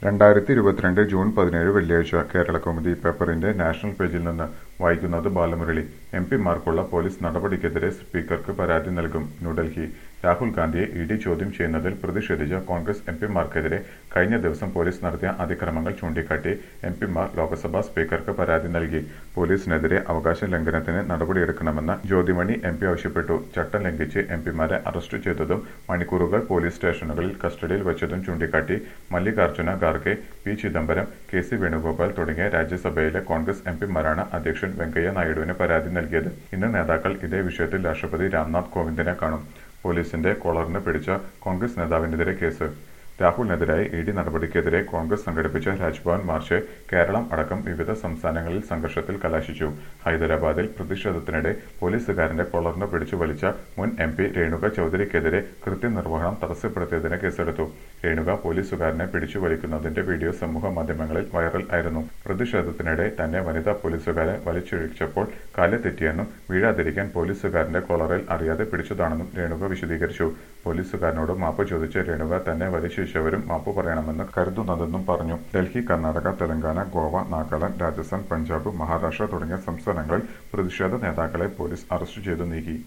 രണ്ടായിരത്തി ഇരുപത്തിരണ്ട് ജൂൺ പതിനേഴ് വെള്ളിയാഴ്ച കേരളകൗമുദി പേപ്പറിന്റെ നാഷണൽ പേജിൽ നിന്ന് വായിക്കുന്നത് ബാലമുരളി എം പിമാർക്കുള്ള പോലീസ് നടപടിക്കെതിരെ സ്പീക്കർക്ക് പരാതി നൽകും ന്യൂഡൽഹി രാഹുൽ ഗാന്ധിയെ ഇ ഡി ചോദ്യം ചെയ്യുന്നതിൽ പ്രതിഷേധിച്ച കോൺഗ്രസ് എം പിമാർക്കെതിരെ കഴിഞ്ഞ ദിവസം പോലീസ് നടത്തിയ അതിക്രമങ്ങൾ ചൂണ്ടിക്കാട്ടി എം പിമാർ ലോക്സഭാ സ്പീക്കർക്ക് പരാതി നൽകി പോലീസിനെതിരെ അവകാശ ലംഘനത്തിന് നടപടിയെടുക്കണമെന്ന് ജ്യോതിമണി എം പി ആവശ്യപ്പെട്ടു ചട്ടം ലംഘിച്ച് എം പിമാരെ അറസ്റ്റ് ചെയ്തതും മണിക്കൂറുകൾ പോലീസ് സ്റ്റേഷനുകളിൽ കസ്റ്റഡിയിൽ വെച്ചതും ചൂണ്ടിക്കാട്ടി Mallikarjuna Kharge P Chidambaram K C Venugopal തുടങ്ങിയ രാജ്യസഭയിലെ കോൺഗ്രസ് എം പിമാരാണ് അധ്യക്ഷൻ വെങ്കയ്യ നായിഡുവിന് പരാതി നൽകിയത് ഇന്ന് നേതാക്കൾ ഇതേ വിഷയത്തിൽ രാഷ്ട്രപതി രാംനാഥ് കോവിന്ദിനെ കാണും പോലീസിന്റെ കോളറിന് പിടിച്ച കോൺഗ്രസ് നേതാവിനെതിരെ കേസ് രാഹുലിനെതിരായ ഇ ഡി നടപടിക്കെതിരെ കോൺഗ്രസ് സംഘടിപ്പിച്ച രാജ്ഭവൻ മാർച്ച് കേരളം അടക്കം വിവിധ സംസ്ഥാനങ്ങളിൽ സംഘർഷത്തിൽ കലാശിച്ചു ഹൈദരാബാദിൽ പ്രതിഷേധത്തിനിടെ പോലീസുകാരന്റെ കോളറിന് പിടിച്ചു വലിച്ച മുൻ എം പി രേണുക ചൌധരിക്കെതിരെ കൃത്യനിർവഹണം തടസ്സപ്പെടുത്തിയതിന് കേസെടുത്തു രേണുക പോലീസുകാരനെ പിടിച്ചു വലിക്കുന്നതിന്റെ വീഡിയോ സമൂഹ മാധ്യമങ്ങളിൽ വൈറൽ ആയിരുന്നു പ്രതിഷേധത്തിനിടെ തന്നെ വനിതാ പോലീസുകാരെ വലിച്ചിഴച്ചപ്പോൾ കാല് തെറ്റിയെന്നും വീഴാതിരിക്കാൻ പോലീസുകാരന്റെ കോളറിൽ അറിയാതെ പിടിച്ചതാണെന്നും രേണുക വിശദീകരിച്ചു പോലീസുകാരനോട് മാപ്പ് ചോദിച്ച രേണുക തന്നെ വലിച്ചിഴച്ചവരും മാപ്പ് പറയണമെന്ന് കരുതുന്നതെന്നും പറഞ്ഞു ഡൽഹി കർണാടക തെലങ്കാന ഗോവ നാഗാലാൻഡ് രാജസ്ഥാൻ പഞ്ചാബ് മഹാരാഷ്ട്ര തുടങ്ങിയ സംസ്ഥാനങ്ങളിൽ പ്രതിഷേധ നേതാക്കളെ പോലീസ് അറസ്റ്റ് ചെയ്തു നീക്കി